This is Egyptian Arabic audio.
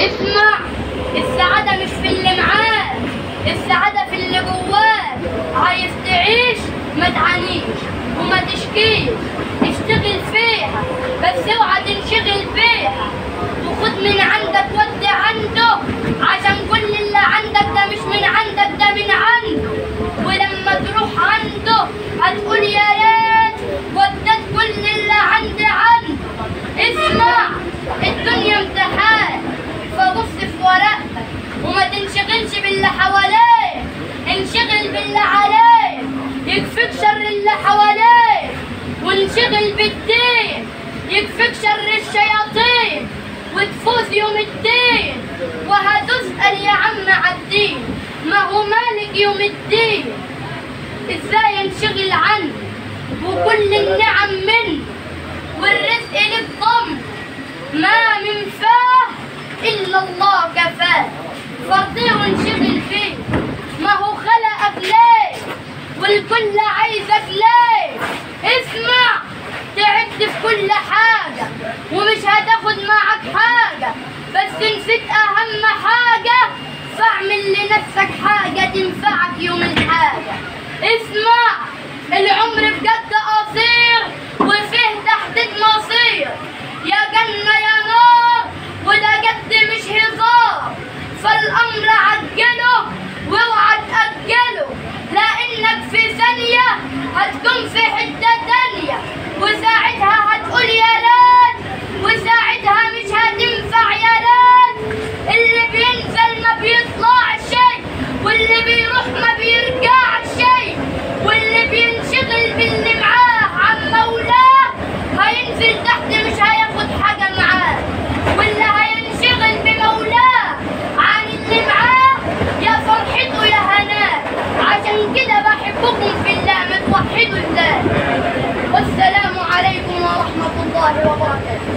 اسمع السعادة مش في اللي معاك السعادة في اللي جواك عايز تعيش ما تعانيش وما تشكيش اشتغل فيها بس اوعى تنشغل بيها وخد من عندك ودي عنده عشان كل اللي عندك ده مش من عندك ده من عنده ولما تروح عنده هتقول يا ريت وديت كل اللي عندي عنده اسمع الدنيا امتحان فبص في ورقتك وما تنشغلش باللي حواليك انشغل باللي عليك يكفيك شر اللي حواليك وانشغل بالدين يكفيك شر الشياطين وتفوز يوم الدين وهتسأل يا عم عالدين ما هو مالك يوم الدين ازاي انشغل عنه وكل النعم منه والرزق لك ضم ما من فاه إلا الله كفاه فرضيه وانشغل فيه ما هو خلقك ليه والكل عايزك ليه اسمع تعبت في كل حاجة ومش هتاخد معك حاجة بس نسيت أهم حاجة فاعمل لنفسك حاجة تنفعك يوم الحاجة اسمع العمر بجد قصير وفيه تحديد مصير يا جنة يا نار وده جد مش هزار فالأمر عجله واوعى تأجله لأنك في ثانية هتكون في حتة تانية وساعتها هتقول يا ريت وساعتها مش هتنفع يا ريت اللي بينزل ما بيطلع شيء واللي بيروح ما بيرجع شيء واللي بينشغل باللي معاه عن مولاه هينزل تحت مش هياخد حاجة معاه واللي هينشغل بمولاه عن اللي معاه يا فرحته يا هناه عشان كده بحبكم في الله متوحدوا الله والسلام عليكم ورحمة الله وبركاته